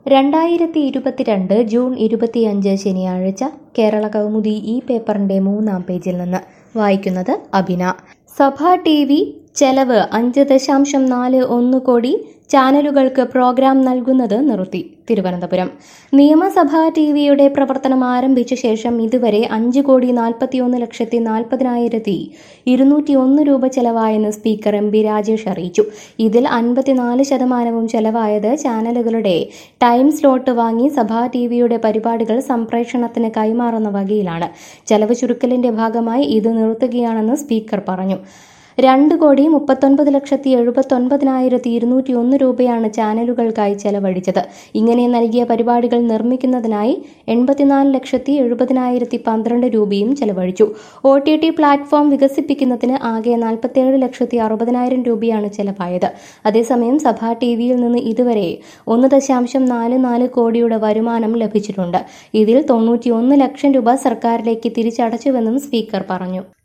രണ്ടായിരത്തി ഇരുപത്തിരണ്ട് ജൂൺ ഇരുപത്തിയഞ്ച് ശനിയാഴ്ച കേരള കൗമുദി ഈ പേപ്പറിന്റെ മൂന്നാം പേജിൽ നിന്ന് വായിക്കുന്നത് അഭിന സഭ ടി വി ചെലവ് അഞ്ച് ദശാംശം നാല് ഒന്ന് കോടി ചാനലുകൾക്ക് പ്രോഗ്രാം നൽകുന്നത് നിർത്തി തിരുവനന്തപുരം നിയമസഭാ ടി വിയുടെ പ്രവർത്തനം ആരംഭിച്ച ശേഷം ഇതുവരെ അഞ്ച് കോടി നാൽപ്പത്തിയൊന്ന് ലക്ഷത്തി നാൽപ്പതിനായിരത്തി ഇരുന്നൂറ്റി ഒന്ന് രൂപ ചെലവായെന്ന് സ്പീക്കർ എം ബി രാജേഷ് അറിയിച്ചു ഇതിൽ അൻപത്തിനാല് ശതമാനവും ചെലവായത് ചാനലുകളുടെ ടൈം സ്ലോട്ട് വാങ്ങി സഭാ ടി വിയുടെ പരിപാടികൾ സംപ്രേഷണത്തിന് കൈമാറുന്ന വകയിലാണ് ചെലവ് ചുരുക്കലിന്റെ ഭാഗമായി ഇത് നിർത്തുകയാണെന്ന് സ്പീക്കർ പറഞ്ഞു രണ്ട് കോടി മുപ്പത്തൊൻപത് ലക്ഷത്തി എഴുപത്തൊൻപതിനായിരത്തി ഇരുന്നൂറ്റി ഒന്ന് രൂപയാണ് ചാനലുകൾക്കായി ചെലവഴിച്ചത് ഇങ്ങനെ നൽകിയ പരിപാടികൾ നിർമ്മിക്കുന്നതിനായി എൺപത്തിനാല് ലക്ഷത്തി എഴുപതിനായിരത്തി പന്ത്രണ്ട് രൂപയും ചെലവഴിച്ചു ഒ ടി ടി പ്ലാറ്റ്ഫോം വികസിപ്പിക്കുന്നതിന് ആകെ നാൽപ്പത്തിയേഴ് ലക്ഷത്തി അറുപതിനായിരം രൂപയാണ് ചെലവായത് അതേസമയം സഭാ ടി വിയിൽ നിന്ന് ഇതുവരെ ഒന്ന് ദശാംശം നാല് നാല് കോടിയുടെ വരുമാനം ലഭിച്ചിട്ടുണ്ട് ഇതിൽ തൊണ്ണൂറ്റിയൊന്ന് ലക്ഷം രൂപ സർക്കാരിലേക്ക് തിരിച്ചടച്ചുവെന്നും സ്പീക്കർ പറഞ്ഞു